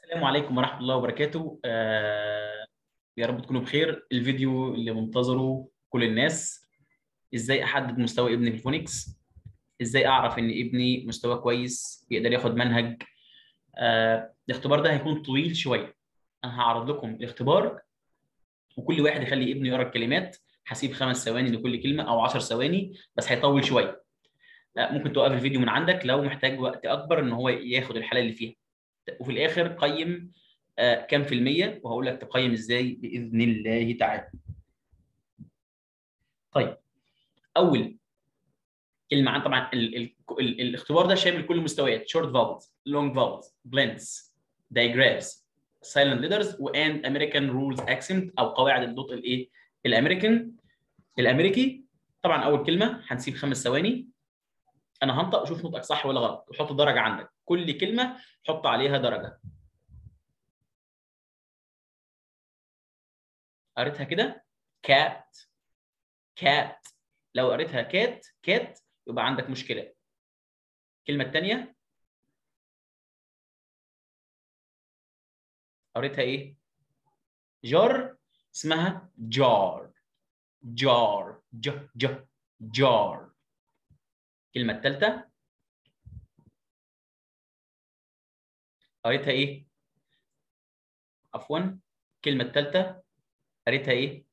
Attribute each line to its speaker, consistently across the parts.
Speaker 1: السلام عليكم ورحمة الله وبركاته آه يا رب تكونوا بخير الفيديو اللي منتظره كل الناس ازاي احدد مستوى ابني في الفونكس ازاي اعرف ان ابني مستواه كويس يقدر ياخد منهج آه الاختبار ده هيكون طويل شوية انا هعرض لكم الاختبار وكل واحد يخلي ابنه يقرا الكلمات هسيب خمس ثواني لكل كلمة او 10 ثواني بس هيطول شوية آه ممكن توقف الفيديو من عندك لو محتاج وقت اكبر ان هو ياخد الحالة اللي فيها وفي الاخر قيم آه كم في المية وهقول لك تقيم ازاي باذن الله تعالى. طيب اول كلمه عن طبعا ال ال ال الاختبار ده شامل كل المستويات شورت فاولز لونج فاولز بلندز دايجرافز سايلنت ليدرز واند امريكان رولز اكسنت او قواعد النطق الايه الامريكان الامريكي طبعا اول كلمه هنسيب خمس ثواني انا هنطق وشوف نطقك صح ولا غلط وحط درجه عندك كل كلمه حط عليها درجه قريتها كده كات كات لو قريتها كات كات يبقى عندك مشكله الكلمه الثانيه قريتها ايه جار اسمها جار جار ج ج جار الكلمه الثالثه قريتها ايه عفوا الكلمه الثالثه قريتها ايه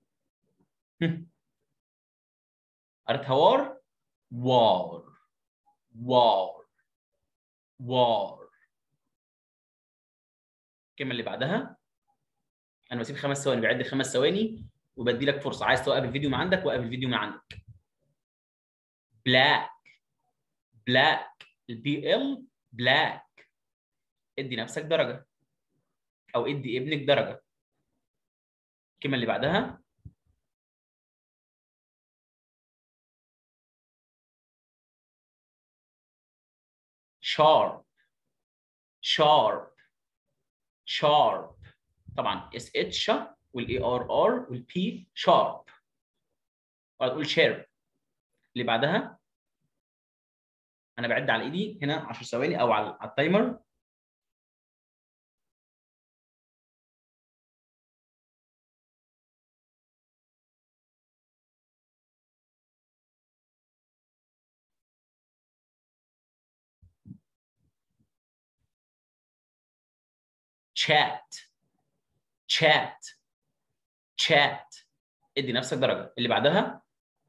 Speaker 1: قريتها وار وار وار وار الكلمه اللي بعدها انا بسيب خمس ثواني بعد خمس ثواني وبدي لك فرصه عايز توقف الفيديو من عندك وقف الفيديو من عندك بلاك بلاك البي ال بلاك ادي نفسك درجه او ادي ابنك درجه الكلمه اللي بعدها sharp sharp sharp طبعا اس اتش والاي ار ار والبي sharp وهتقول sharp اللي بعدها انا بعد على ايدي هنا 10 ثواني او على التايمر chat chat chat ادي نفسك درجه اللي بعدها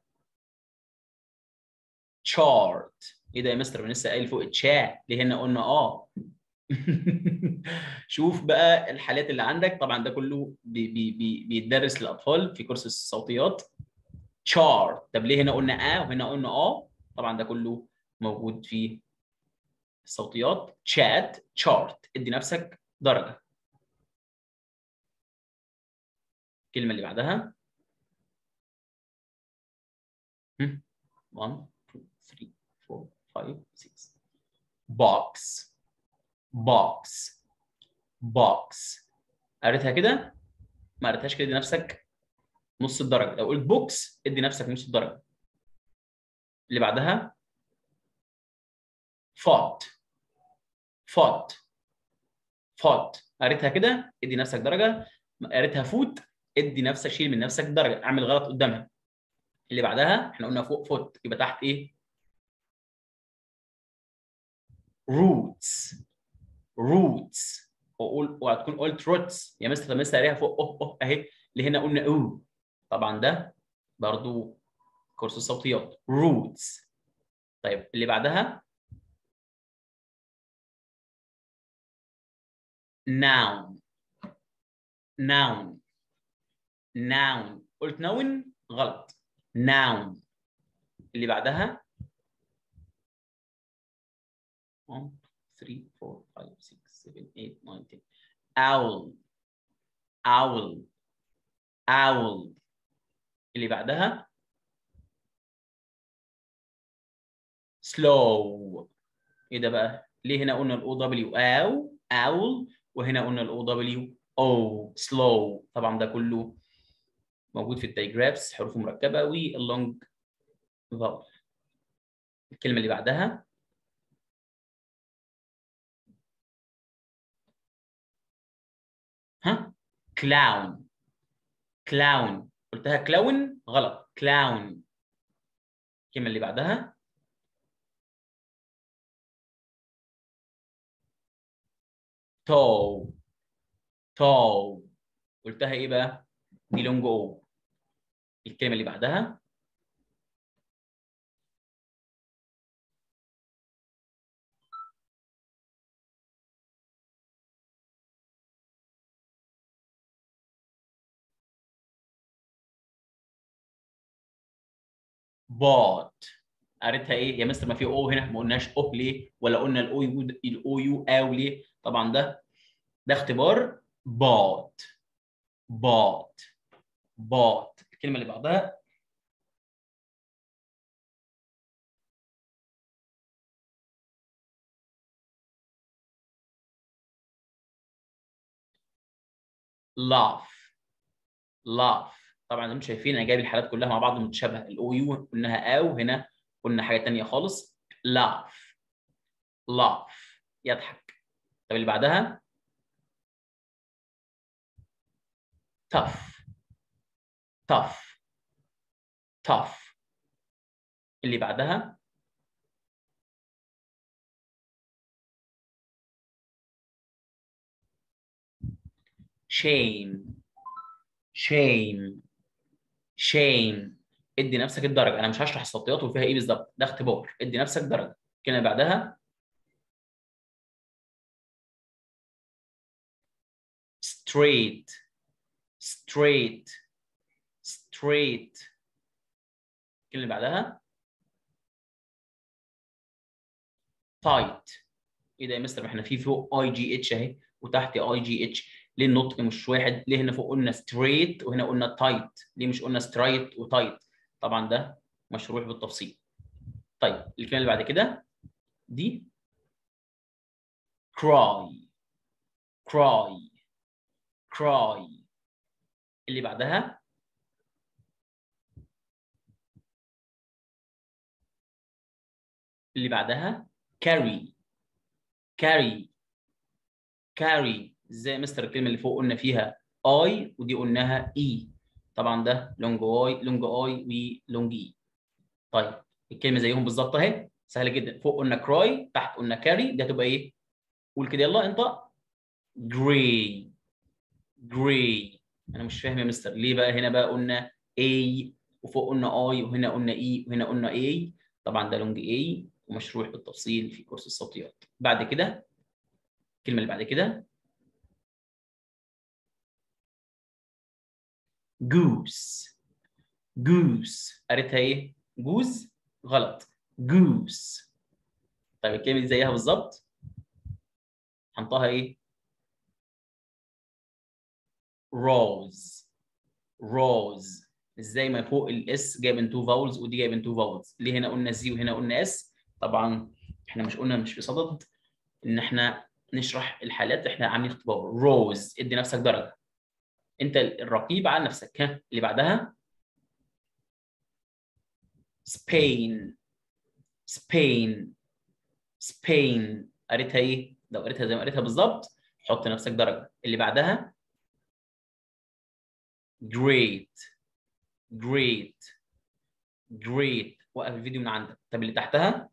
Speaker 1: chart ايه ده يا مستر انا لسه قايل فوق الشات ليه هنا قلنا اه شوف بقى الحالات اللي عندك طبعا ده كله بي بي بي بيتدرس للاطفال في كورس الصوتيات chart طب ليه هنا قلنا اه وهنا قلنا اه طبعا ده كله موجود في الصوتيات chat chart ادي نفسك درجه الكلمه اللي بعدها 1 2 3 4 5 6 box box box قريتها كده ما قريتهاش كده ادي نفسك نص الدرجه لو قلت بوكس ادي نفسك نص الدرجه اللي بعدها فوت فوت فوت قريتها كده ادي نفسك درجه قريتها فوت ادي نفسك شيل من نفسك درجه اعمل غلط قدامها اللي بعدها احنا قلنا فوق فوت يبقى تحت ايه roots roots واقول وهتكون قلت roots يا مستر لما لسه قاريها فوق اوه اوه اهي اللي هنا قلنا او طبعا ده برضو كورس الصوتيات roots طيب اللي بعدها noun noun noun قلت noun غلط noun اللي بعدها 1 3 4 5 6 7 8 9 10 owl owl owl اللي بعدها slow ايه ده بقى ليه هنا قلنا الاو دبليو او owl وهنا قلنا الاو دبليو او slow طبعا ده كله موجود في الدايجرافز حروف مركبه واللونج فاول الكلمه اللي بعدها ها كلاون كلاون قلتها كلاون غلط كلاون الكلمه اللي بعدها تو تو قلتها ايه بقى دي لونج او الكلمه اللي بعدها bought قريتها ايه يا مستر ما في او هنا ما قلناش او ليه ولا قلنا الاو يو الاو يو او ليه طبعا ده ده اختبار bought bought bought الكلمه اللي بعدها laugh laugh طبعا انتم شايفين انا جايب الحالات كلها مع بعض متشابهه الاو يو قلناها او هنا قلنا حاجه ثانيه خالص laugh laugh يضحك طب اللي بعدها tough tough tough اللي بعدها shame shame shame ادي نفسك الدرجه انا مش هشرح الصوتيات وفيها ايه بالظبط ده اختبار ادي نفسك درجه الكلمه اللي بعدها straight straight straight الكلمه اللي بعدها tight ايه ده يا مستر ما احنا في فوق اي جي اتش اهي وتحت اي جي اتش ليه النطق مش واحد ليه هنا فوق قلنا ستريت وهنا قلنا تايت ليه مش قلنا سترايت وتايت طبعا ده مشروح بالتفصيل طيب الكلمه اللي بعد كده دي cry cry cry اللي بعدها اللي بعدها carry carry carry ازاي مستر الكلمه اللي فوق قلنا فيها اي ودي قلناها اي طبعا ده لونج اي لونج اي ولونج اي طيب الكلمه زيهم بالظبط اهي سهله جدا فوق قلنا كراي تحت قلنا كاري دي هتبقى ايه قول كده يلا انت جراي جراي انا مش فاهم يا مستر ليه بقى هنا بقى قلنا اي وفوق قلنا اي وهنا قلنا اي وهنا قلنا اي طبعا ده لونج اي ومشروح بالتفصيل في كورس الصوتيات بعد كده الكلمه اللي بعد كده goose goose قريتها ايه جوز غلط goose طيب الكلمه دي زيها بالظبط هنطقها ايه rose rose ازاي ما فوق الاس جايب تو فاولز ودي جايب تو فاولز ليه هنا قلنا زي وهنا قلنا اس طبعا احنا مش قلنا مش بصدد ان احنا نشرح الحالات احنا عاملين اختبار روز ادي نفسك درجه انت الرقيب على نفسك ها اللي بعدها سبين سبين سبين قريتها ايه لو قريتها زي ما قريتها بالظبط حط نفسك درجه اللي بعدها great great great وقف الفيديو من عندك طب اللي تحتها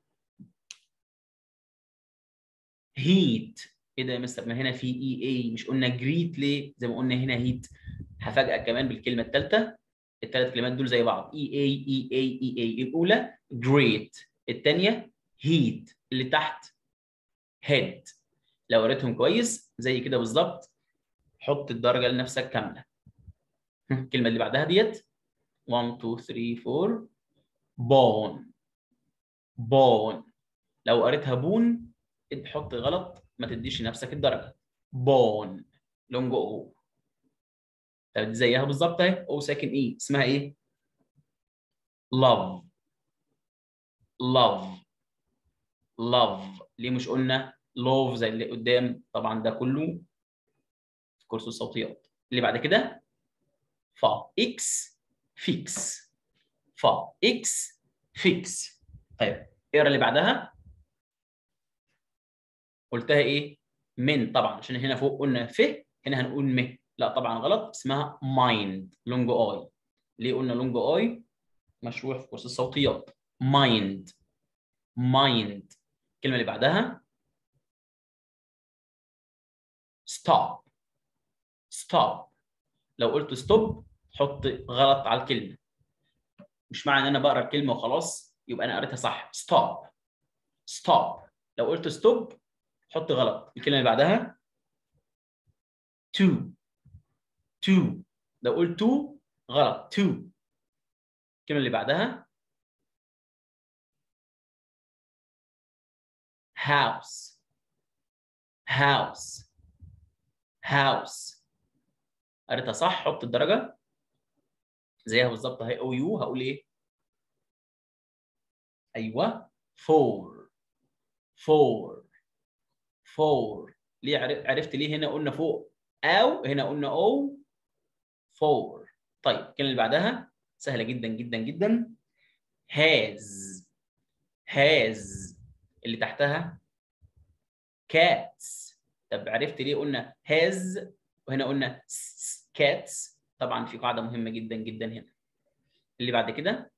Speaker 1: heat ايه ده يا مستر ما هنا في اي اي مش قلنا جريت ليه زي ما قلنا هنا هيت هفاجئك كمان بالكلمه الثالثه الثلاث كلمات دول زي بعض اي اي اي اي اي اي الاولى جريت الثانيه هيت اللي تحت هيد لو قريتهم كويس زي كده بالظبط حط الدرجه لنفسك كامله الكلمه اللي بعدها ديت 1 2 3 4 بون بون لو قريتها بون حط غلط ما تديش لنفسك الدرجه بون لونج او طب زيها بالظبط اهي او ساكن ايه اسمها ايه love love love ليه مش قلنا love زي اللي قدام طبعا ده كله في كورس الصوتيات اللي بعد كده فا اكس فيكس فا اكس فيكس طيب اقرا اللي بعدها قلتها ايه من طبعا عشان هنا فوق قلنا ف هنا هنقول م لا طبعا غلط اسمها مايند لونج اي ليه قلنا لونج اي مشروع في كورس الصوتيات مايند مايند الكلمه اللي بعدها stop stop لو قلت ستوب حط غلط على الكلمه مش معنى ان انا بقرا الكلمه وخلاص يبقى انا قريتها صح stop stop لو قلت ستوب حط غلط الكلمه اللي بعدها to to لو قلت to غلط to الكلمه اللي بعدها house house house قريتها صح حط الدرجه زيها بالظبط اهي او يو هقول ايه ايوه فور فور فور ليه عرفت ليه هنا قلنا فوق او هنا قلنا او فور طيب الكلمه اللي بعدها سهله جدا جدا جدا has has اللي تحتها cats طب عرفت ليه قلنا has وهنا قلنا cats طبعا في قاعده مهمه جدا جدا هنا اللي بعد كده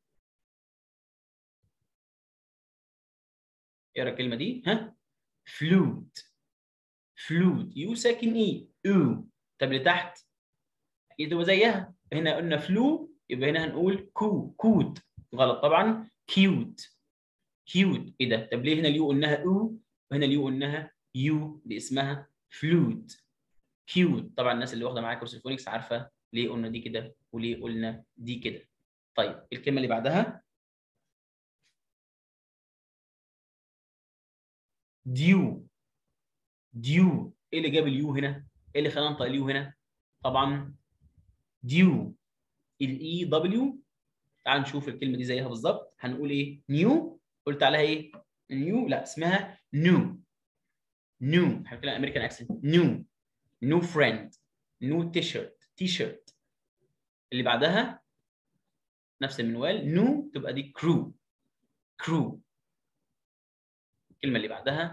Speaker 1: اقرا الكلمه دي ها flute flute يو ساكن اي او طب اللي تحت اكيد هو زيها هنا قلنا فلو يبقى هنا هنقول كو كوت غلط طبعا كيوت كيوت ايه ده طب ليه هنا اليو قلناها او وهنا اليو قلناها يو دي اسمها فلوت كيوت طبعا الناس اللي واخده معايا كورس الفونكس عارفه ليه قلنا دي كده وليه قلنا دي كده طيب الكلمه اللي بعدها ديو ديو ايه اللي جاب اليو هنا ايه اللي خلانا ننطق اليو هنا طبعا ديو الاي دبليو تعال نشوف الكلمه دي زيها بالظبط هنقول ايه نيو قلت عليها ايه نيو لا اسمها نيو نيو احنا بنتكلم امريكان اكسنت نيو نيو فريند نيو تي شيرت تي شيرت اللي بعدها نفس المنوال نو تبقى دي كرو كرو الكلمه اللي بعدها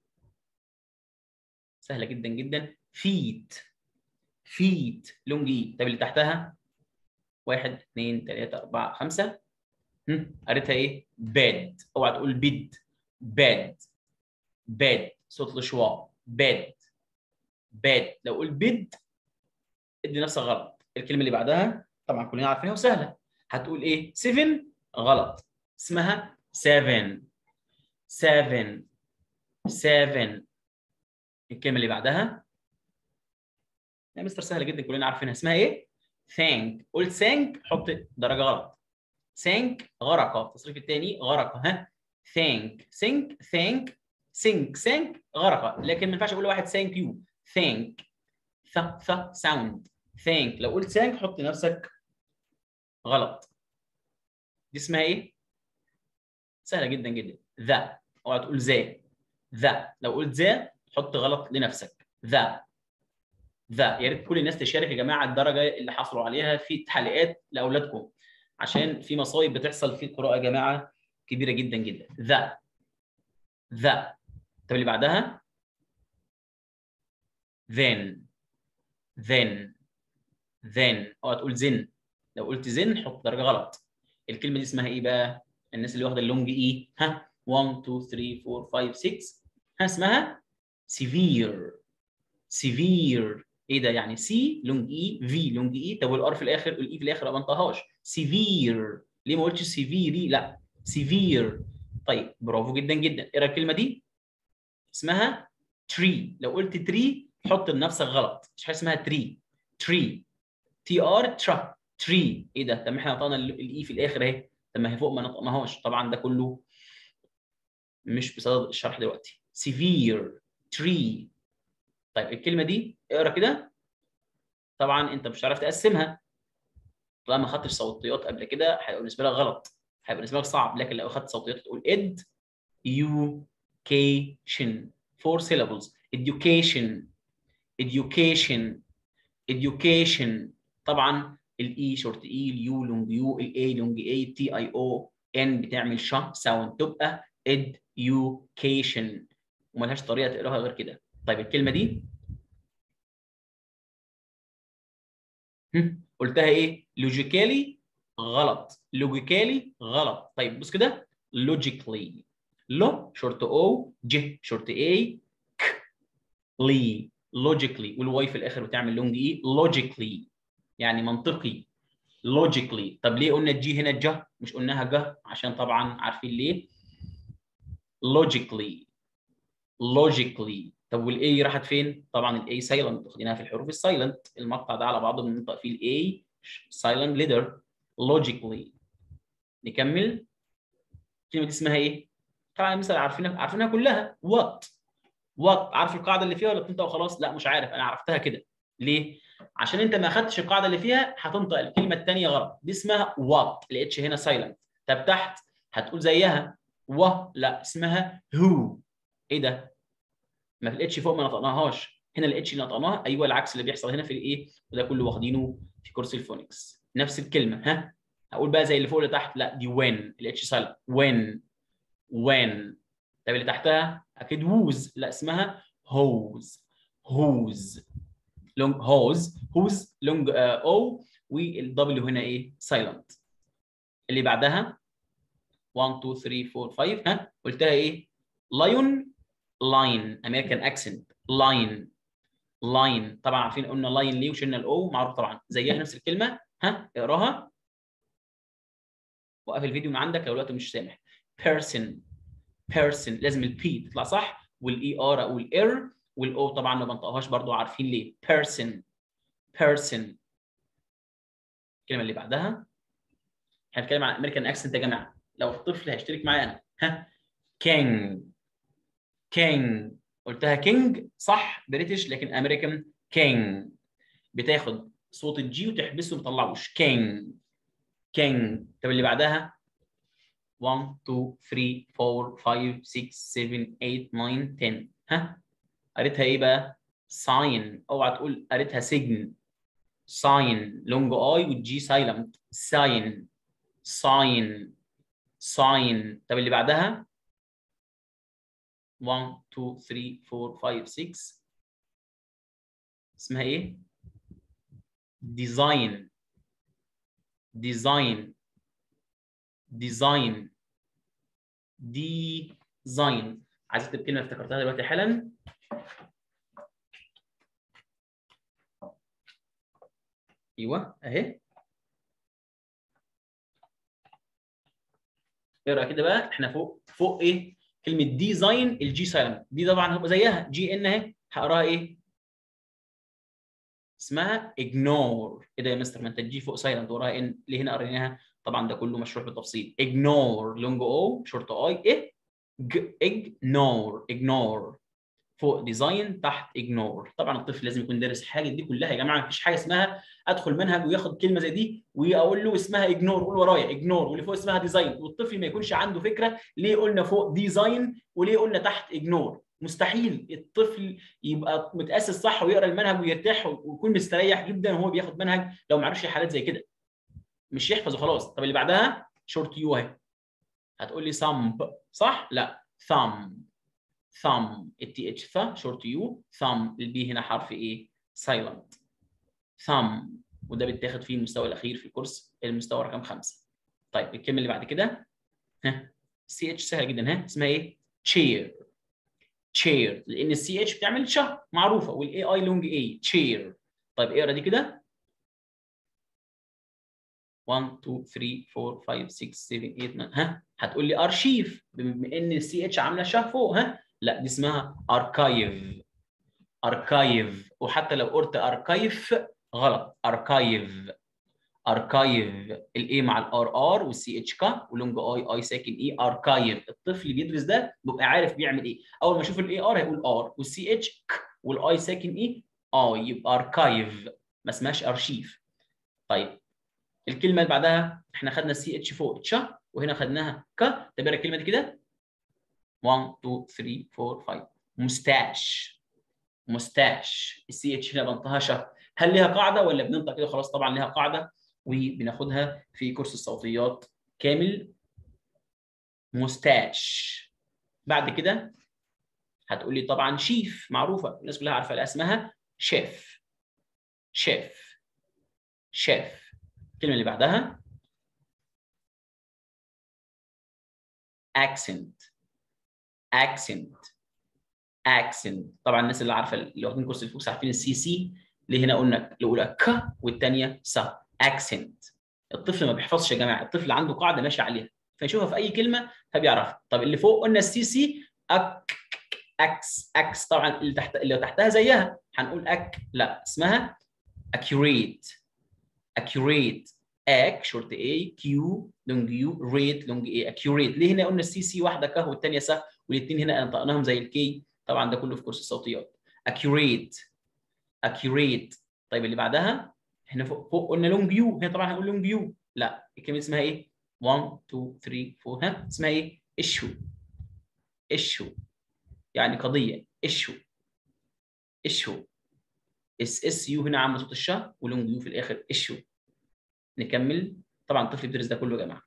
Speaker 1: سهله جدا جدا فيت فيت لونج اي طب اللي تحتها واحد اثنين ثلاثة أربعة خمسة قريتها إيه؟ باد أوعى تقول بيد باد باد صوت الشواء باد باد لو قلت بيد ادي نفسك غلط الكلمة اللي بعدها طبعا كلنا عارفينها وسهلة هتقول إيه؟ 7 غلط اسمها 7 7 7 الكلمة اللي بعدها يا مستر سهله جدا كلنا عارفينها اسمها ايه؟ ثانك قلت ثانك حط درجه غلط ثانك غرقه التصريف الثاني غرقه ها ثانك ثينك ثانك سينك ثانك غرقه لكن ما ينفعش اقول لواحد ثانك يو ثانك ث ث ساوند ثانك لو قلت ثانك حط نفسك غلط دي اسمها ايه؟ سهله جدا جدا ذا اوعى تقول ذا ذا لو قلت ذا حط غلط لنفسك ذا ذا يا ريت كل الناس تشارك يا جماعه الدرجه اللي حصلوا عليها في التعليقات لاولادكم عشان في مصايب بتحصل في القراءه يا جماعه كبيره جدا جدا ذا ذا طب اللي بعدها then then then اوعى تقول زن لو قلت زن حط درجه غلط الكلمه دي اسمها ايه بقى الناس اللي واخده اللونج اي ها 1 2 3 4 5 6 ها اسمها severe severe ايه ده يعني سي لونج اي في لونج اي طب والار في الاخر والاي في الاخر ما انطقهاش سيفير ليه ما قلتش سيفيري لا سيفير طيب برافو جدا جدا اقرا الكلمه دي اسمها تري لو قلت تري حط لنفسك غلط مش حاجه اسمها تري تري تي ار ترا تري ايه ده طب ما احنا نطقنا الاي في الاخر اهي طب ما هي فوق ما نطقناهاش طبعا ده كله مش بصدد الشرح دلوقتي سيفير تري طيب الكلمه دي اقرا كده طبعا انت مش هتعرف تقسمها طالما ما خدتش صوتيات قبل كده هيبقى بالنسبه لك غلط هيبقى بالنسبه لك صعب لكن لو اخدت صوتيات تقول اد education four syllables education education education طبعا الاي شورت اي اليو لونج يو الاي لونج اي تي اي او ان بتعمل ش ساوند تبقى education وملهاش طريقه تقراها غير كده طيب الكلمه دي هم؟ قلتها ايه لوجيكالي غلط لوجيكالي غلط طيب بص كده logically لو شورت او ج شورت اي ك لي logically والواي في الاخر بتعمل لونج اي logically يعني منطقي logically طب ليه قلنا الجي هنا الجه مش قلناها جه عشان طبعا عارفين ليه logically logically طب والاي راحت فين طبعا الاي سايلنت واخدينها في الحروف السايلنت المقطع ده على بعضه بننطق فيه الاي سايلنت ليدر logically نكمل الكلمه دي اسمها ايه طبعا مثلا عارفينها عارفينها كلها وات وات عارف القاعده اللي فيها ولا بتنطق وخلاص لا مش عارف انا عرفتها كده ليه عشان انت ما اخدتش القاعده اللي فيها هتنطق الكلمه الثانيه غلط دي اسمها وات الاتش هنا سايلنت طب تحت هتقول زيها و لا اسمها هو ايه ده ما في الاتش فوق ما نطقناهاش هنا الاتش اللي نطقناها ايوه العكس اللي بيحصل هنا في الايه وده كله واخدينه في كورس الفونكس نفس الكلمه ها هقول بقى زي اللي فوق اللي تحت لا دي وين الاتش سايلنت وين وين طب اللي تحتها اكيد ووز لا اسمها هوز هوز لونج هوز هوز لونج او والدبليو هنا ايه سايلنت اللي بعدها 1 2 3 4 5 ها قلتها ايه لايون لاين امريكان اكسنت لاين لاين طبعا عارفين قلنا لاين ليه وشلنا الاو معروف طبعا زيها نفس الكلمه ها اقراها وقف الفيديو من عندك لو الوقت مش سامح person person لازم البي تطلع صح والاي ار او الاير والاو طبعا ما بنطقهاش برضو عارفين ليه person person الكلمه اللي بعدها احنا بنتكلم عن امريكان اكسنت يا جماعه لو الطفل هيشترك معايا انا ها كينج كينج قلتها كينج صح بريتش لكن امريكان كينج بتاخد صوت الجي وتحبسه وما تطلعوش كينج كينج طب اللي بعدها 1 2 3 4 5 6 7 8 9 10 ها قريتها ايه بقى؟ ساين اوعى تقول قريتها سجن ساين لونج اي والجي سايلنت ساين ساين ساين طب اللي بعدها 1 2 3 4 5 6 اسمها ايه؟ ديزاين ديزاين ديزاين ديزاين عايز اكتب كلمه افتكرتها دلوقتي حالا ايوه اهي اقرا كده بقى احنا فوق فوق ايه كلمه ديزاين الجي سايلنت دي طبعا هتبقى زيها جي ان اهي هقراها ايه اسمها اجنور ايه ده يا مستر ما انت الجي فوق سايلنت وراها ان ليه هنا قريناها طبعا ده كله مشروح بالتفصيل اجنور لونج او شورت اي ايه اجنور اجنور فوق ديزاين تحت اجنور طبعا الطفل لازم يكون دارس حاجه دي كلها يا جماعه مفيش حاجه اسمها ادخل منهج وياخد كلمه زي دي واقول له اسمها اجنور قول ورايا اجنور واللي فوق اسمها ديزاين والطفل ما يكونش عنده فكره ليه قلنا فوق ديزاين وليه قلنا تحت اجنور مستحيل الطفل يبقى متاسس صح ويقرا المنهج ويرتاح ويكون مستريح جدا وهو بياخد منهج لو ما عرفش حالات زي كده مش يحفظ وخلاص طب اللي بعدها شورت يو اهي هتقول لي ثامب صح لا ثامب ثامب التي اتش ث شورت يو ثامب البي هنا حرف ايه سايلنت ثامب وده بيتاخد فيه المستوى الاخير في الكورس المستوى رقم خمسه طيب الكلمه اللي بعد كده ها سي اتش سهله جدا ها اسمها ايه تشير تشير لان السي اتش بتعمل ش معروفه والاي اي لونج اي تشير طيب اقرا دي كده 1 2 3 4 5 6 7 8 9 ها هتقول لي ارشيف بما ان السي اتش عامله ش فوق ها لا دي اسمها اركايف اركايف وحتى لو قلت اركايف غلط اركايف اركايف الاي مع الار ار والسي اتش كا ولونج اي اي ساكن اي اركايف الطفل اللي بيدرس ده بيبقى عارف بيعمل ايه اول ما يشوف الاي ار هيقول ار والسي اتش ك والاي ساكن اي اه يبقى اركايف ما اسمهاش ارشيف طيب الكلمه اللي بعدها احنا خدنا السي اتش فوق تش وهنا خدناها ك طب الكلمه دي كده 1 2 3 4 5 مستاش مستاش السي اتش هنا بنطقها ش هل ليها قاعده ولا بننطق كده خلاص طبعا ليها قاعده وبناخدها في كورس الصوتيات كامل مستاش بعد كده هتقول لي طبعا شيف معروفه الناس كلها عارفه اسمها شيف شيف شاف الكلمه اللي بعدها accent accent accent طبعا الناس اللي عارفه اللي واخدين كورس الفوكس عارفين السي سي ليه هنا قلنا الاولى ك والثانيه س accent الطفل ما بيحفظش يا جماعه الطفل عنده قاعده ماشي عليها فيشوفها في اي كلمه فبيعرفها طب اللي فوق قلنا السي سي اك اكس اكس طبعا اللي تحت اللي تحتها زيها هنقول اك لا اسمها accurate accurate اك شورت اي كيو لونج يو ريت لونج اي accurate ليه هنا قلنا السي سي واحده ك والثانيه س والاثنين هنا نطقناهم زي الكي طبعا ده كله في كورس الصوتيات accurate accurate طيب اللي بعدها احنا فوق, فوق قلنا لونج يو هنا طبعا هنقول لونج يو لا الكلمه اسمها ايه 1 2 3 4 ها اسمها ايه issue issue يعني قضيه issue issue اس اس يو هنا عامله صوت الشا ولونج يو في الاخر issue نكمل طبعا الطفل بيدرس ده كله يا جماعه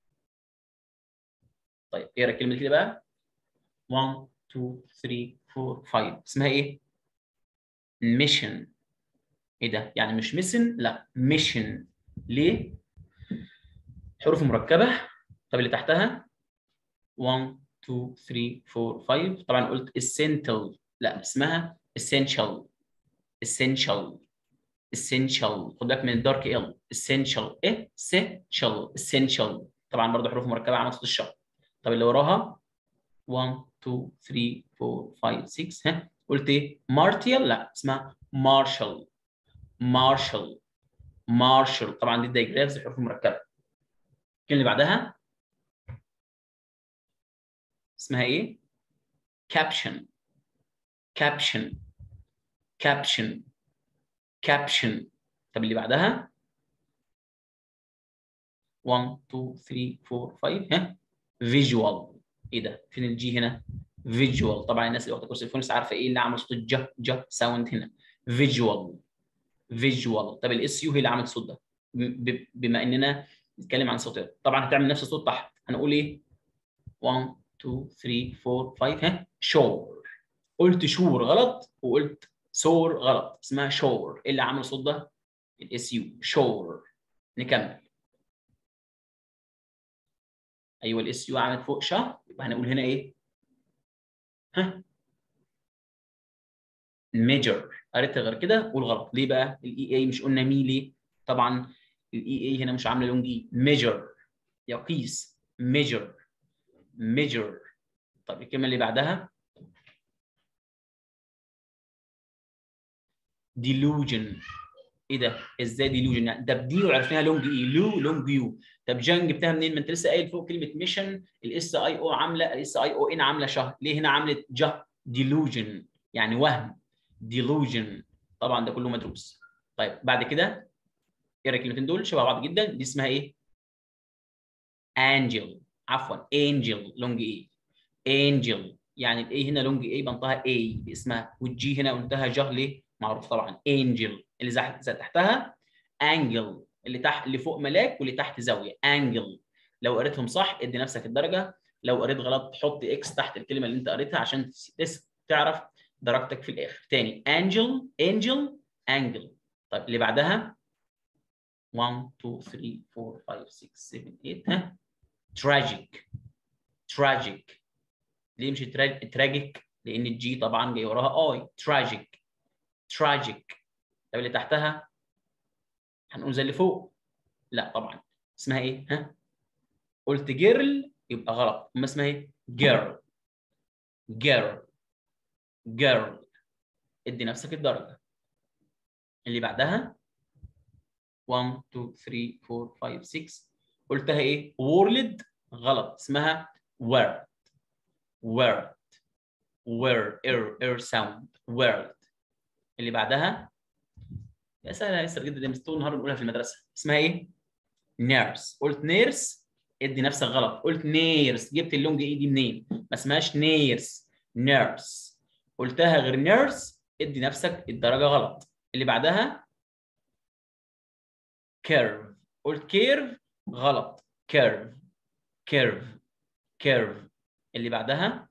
Speaker 1: طيب اقرا الكلمه كده بقى 1 2 3 4 5 اسمها ايه ميشن ايه ده يعني مش ميسن لا ميشن ليه حروف مركبه طب اللي تحتها 1 2 3 4 5 طبعا قلت essential لا اسمها essential essential essential خد بالك من الدارك ال essential ايه essential essential طبعا برضه حروف مركبه على صوت الشا طب اللي وراها 1 2 3 4 5 6 ها قلت ايه مارتيال لا اسمها مارشال مارشال مارشال طبعا دي الدايجرافز الحروف المركبه الكلمه اللي بعدها اسمها ايه كابشن كابشن كابشن كابشن طب اللي بعدها 1 2 3 4 5 ها فيجوال ايه ده فين الجي هنا فيجوال طبعا الناس اللي واخده كورس الفونكس عارفه ايه اللي عمل صوت الج ج ساوند هنا فيجوال فيجوال طب الاس يو هي اللي عملت الصوت ده بما اننا نتكلم عن صوتات طبعا هتعمل نفس الصوت تحت هنقول ايه 1 2 3 4 5 ها شور قلت شور غلط وقلت سور غلط اسمها شور ايه اللي عمل الصوت ده الاس يو شور نكمل ايوه الاس يو عملت فوق شا يبقى هنقول هنا ايه ها ميجر قريت غير كده قول غلط ليه بقى الاي اي مش قلنا مي ليه طبعا الاي اي هنا مش عامله لونج اي ميجر يقيس ميجر ميجر طب الكلمه اللي بعدها delusion ايه ده ازاي delusion يعني ده بدي وعرفناها لونج اي لو لونج يو طب جان جبتها منين ما انت لسه قايل فوق كلمه ميشن الاس اي او عامله الاس اي او ان عامله شهر ليه هنا عملت جه delusion يعني وهم delusion طبعا ده كله مدروس طيب بعد كده اقرا الكلمتين دول شبه بعض جدا دي اسمها ايه angel عفوا angel لونج اي angel يعني الاي هنا لونج اي بنطها اي باسمها والجي هنا قلتها جه ليه معروف طبعا انجل اللي زي تحتها انجل اللي تحت اللي فوق ملاك واللي تحت زاويه انجل لو قريتهم صح ادي نفسك الدرجه لو قريت غلط حط اكس تحت الكلمه اللي انت قريتها عشان تعرف درجتك في الاخر تاني انجل انجل انجل طيب اللي بعدها 1 2 3 4 5 6 7 8 ها تراجيك تراجيك ليه مش تراجيك لان الجي طبعا جاي وراها اي تراجيك tragic طب اللي تحتها هنقول زي اللي فوق لا طبعا اسمها ايه ها قلت جيرل يبقى غلط اما اسمها ايه جيرل جيرل جيرل ادي نفسك الدرجه اللي بعدها 1 2 3 4 5 6 قلتها ايه وورلد غلط اسمها word word word air air sound word اللي بعدها يا سهله يا جدا دي طول النهار بنقولها في المدرسه اسمها ايه؟ نيرس قلت نيرس ادي نفسك غلط قلت نيرس جبت اللونج اي دي منين؟ ما اسمهاش نيرس نيرس قلتها غير نيرس ادي نفسك الدرجه غلط اللي بعدها كيرف قلت كيرف غلط كيرف كيرف كيرف اللي بعدها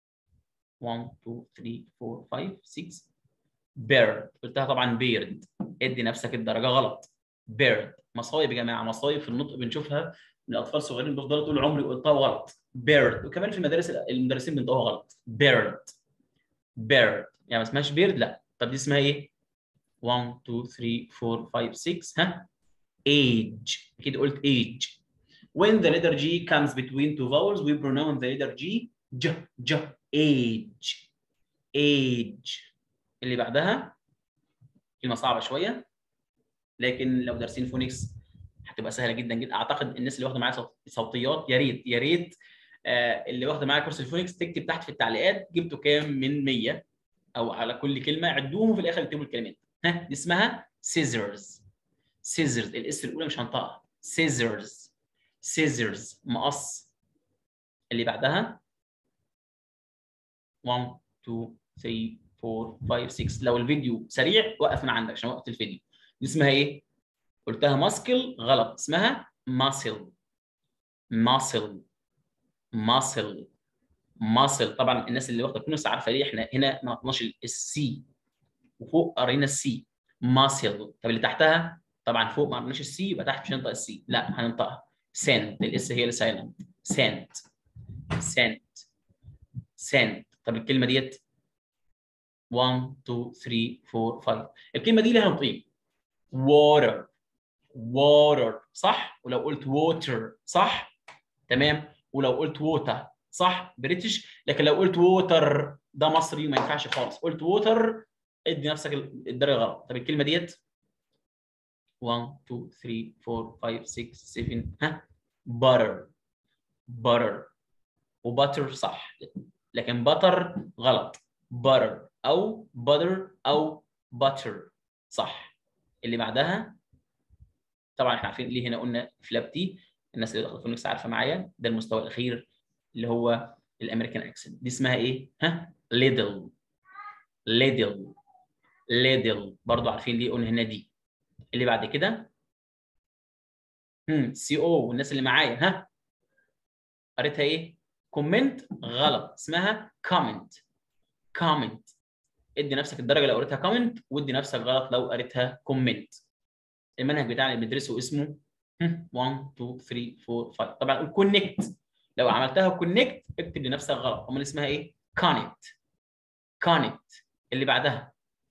Speaker 1: 1 2 3 4 5 6 بيرد قلتها طبعا بيرد ادي نفسك الدرجه غلط بيرد مصايب يا جماعه مصايب في النطق بنشوفها من الاطفال الصغيرين بيفضلوا طول عمري قلتها غلط بيرد وكمان في المدارس المدرسين بينطقوها غلط بيرد بيرد يعني ما اسمهاش بيرد لا طب دي اسمها ايه 1 2 3 4 5 6 ها age اكيد قلت age when the letter G comes between two vowels we pronounce the letter G ج ج age age اللي بعدها كلمه صعبه شويه لكن لو دارسين فونكس هتبقى سهله جدا جدا اعتقد الناس اللي واخده معايا صوت- صوتيات يا ريت يا ريت آه، اللي واخده معايا كورس الفونكس تكتب تحت في التعليقات جبتوا كام من 100 او على كل كلمه عدوهم وفي الاخر اكتبوا الكلمات ها دي اسمها scissors scissors الاس الاولى مش هنطقها scissors scissors مقص اللي بعدها 1 2 3 4 5 6 لو الفيديو سريع وقف من عندك عشان وقت الفيديو دي اسمها ايه؟ قلتها ماسكل غلط اسمها ماسل ماسل ماسل ماسل طبعا الناس اللي واخده كونس عارفه ليه احنا هنا ما نطناش السي وفوق قرينا السي ماسل طب اللي تحتها طبعا فوق ما قريناش السي يبقى تحت مش هننطق السي لا هننطقها سنت الاس هي اللي سايلنت سنت سنت سنت طب الكلمه ديت 1 2 3 4 5 الكلمه دي لها نطقين water water صح ولو قلت water صح تمام ولو قلت water صح بريتش لكن لو قلت water ده مصري ما ينفعش خالص قلت water ادي نفسك الدرجه غلط طب الكلمه ديت 1 2 3 4 5 6 7 ها butter butter وباتر صح لكن باتر غلط butter او butter او butter صح اللي بعدها طبعا احنا عارفين ليه هنا قلنا فلابتي الناس اللي دخلت فونكس عارفه معايا ده المستوى الاخير اللي هو الامريكان اكسنت دي اسمها ايه ها ليدل ليدل ليدل برضو عارفين ليه قلنا هنا دي اللي بعد كده هم سي او والناس اللي معايا ها قريتها ايه كومنت غلط اسمها كومنت كومنت ادي نفسك الدرجه لو قريتها كومنت وادي نفسك غلط لو قريتها كومنت المنهج بتاعنا اللي بندرسه اسمه 1 2 3 4 5 طبعا الكونكت لو عملتها كونكت اكتب لنفسك غلط امال اسمها ايه كونكت كونكت اللي بعدها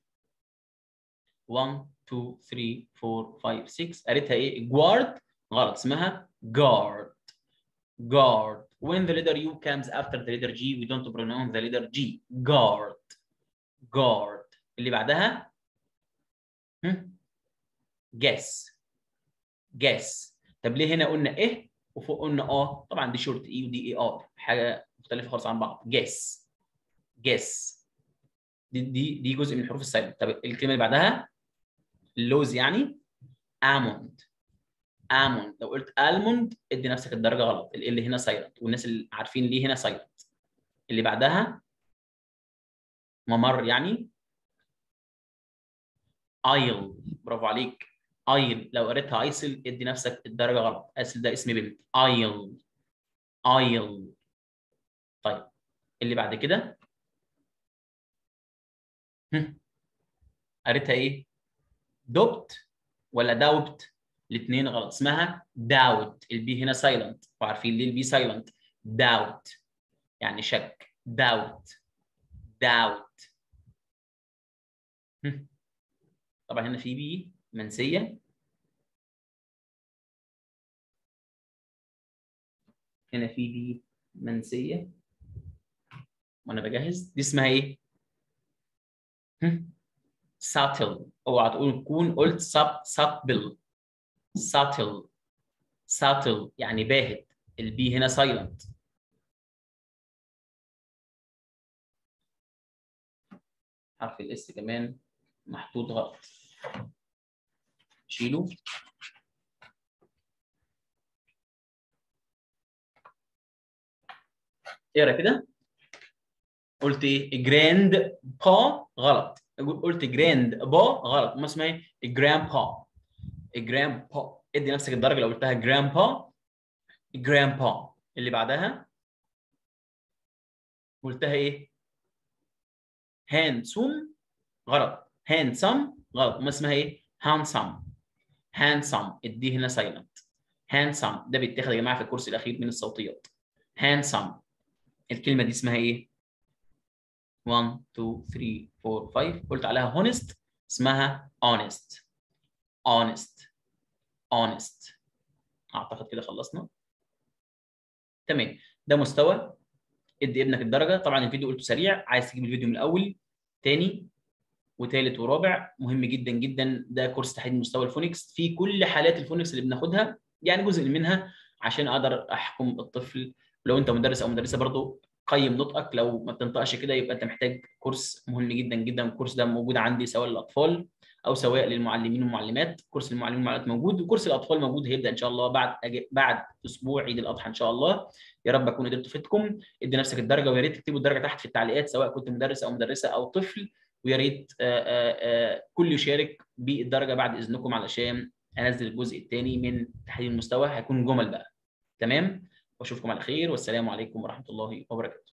Speaker 1: 1 2 3 4 5 6 قريتها ايه جوارد غلط اسمها guard guard when the letter U comes after the letter G we don't pronounce the letter G guard guard اللي بعدها هم؟ guess guess طب ليه هنا قلنا ايه وفوق قلنا اه طبعا دي شورت اي ودي اي ار حاجه مختلفه خالص عن بعض guess guess دي دي دي جزء من حروف السايلنت طب الكلمه اللي بعدها اللوز يعني almond almond لو قلت almond ادي نفسك الدرجه غلط ال هنا سايلنت والناس اللي عارفين ليه هنا سايلنت اللي بعدها ممر يعني ايل برافو عليك ايل لو قريتها ايسل ادي نفسك الدرجه غلط ايسل ده اسم بنت ايل ايل طيب اللي بعد كده هم. قريتها ايه دبت ولا داوبت الاثنين غلط اسمها داوت البي هنا سايلنت وعارفين ليه البي سايلنت داوت يعني شك داوت داوت طبعا هنا في بي منسيه هنا في بي منسيه وانا بجهز دي اسمها ايه؟ ساتل اوعى تقول تكون قلت سب ساتبل ساتل ساتل يعني باهت البي هنا سايلنت حرف الاس كمان محطوط غلط شيله اقرا كده قلت ايه جراند با غلط قلت جراند با غلط ما اسمها ايه جراند با جراند با ادي نفسك الدرجه لو قلتها جراند با جراند با اللي بعدها قلتها ايه هاندسوم غلط هاندسم غلط ما اسمها ايه handsome handsome الدي هنا silent handsome ده بيتاخد يا جماعه في الكورس الاخير من الصوتيات handsome الكلمه دي اسمها ايه 1 2 3 4 5 قلت عليها honest اسمها honest honest honest اعتقد كده خلصنا تمام ده مستوى ادي ابنك الدرجه طبعا الفيديو قلته سريع عايز تجيب الفيديو من الاول تاني وثالث ورابع مهم جدا جدا ده كورس تحديد مستوى الفونكس في كل حالات الفونكس اللي بناخدها يعني جزء منها عشان اقدر احكم الطفل لو انت مدرس او مدرسه برضه قيم نطقك لو ما بتنطقش كده يبقى انت محتاج كورس مهم جدا جدا الكورس ده موجود عندي سواء للاطفال او سواء للمعلمين والمعلمات كورس المعلمين والمعلمات موجود وكورس الاطفال موجود هيبدا ان شاء الله بعد أج... بعد اسبوع عيد الاضحى ان شاء الله يا رب اكون قدرت افيدكم ادي نفسك الدرجه ويا ريت تكتبوا الدرجه تحت في التعليقات سواء كنت مدرس او مدرسه او طفل ويا ريت كل يشارك بالدرجه بعد اذنكم علشان انزل الجزء الثاني من تحديد المستوى هيكون جمل بقى تمام واشوفكم على خير والسلام عليكم ورحمه الله وبركاته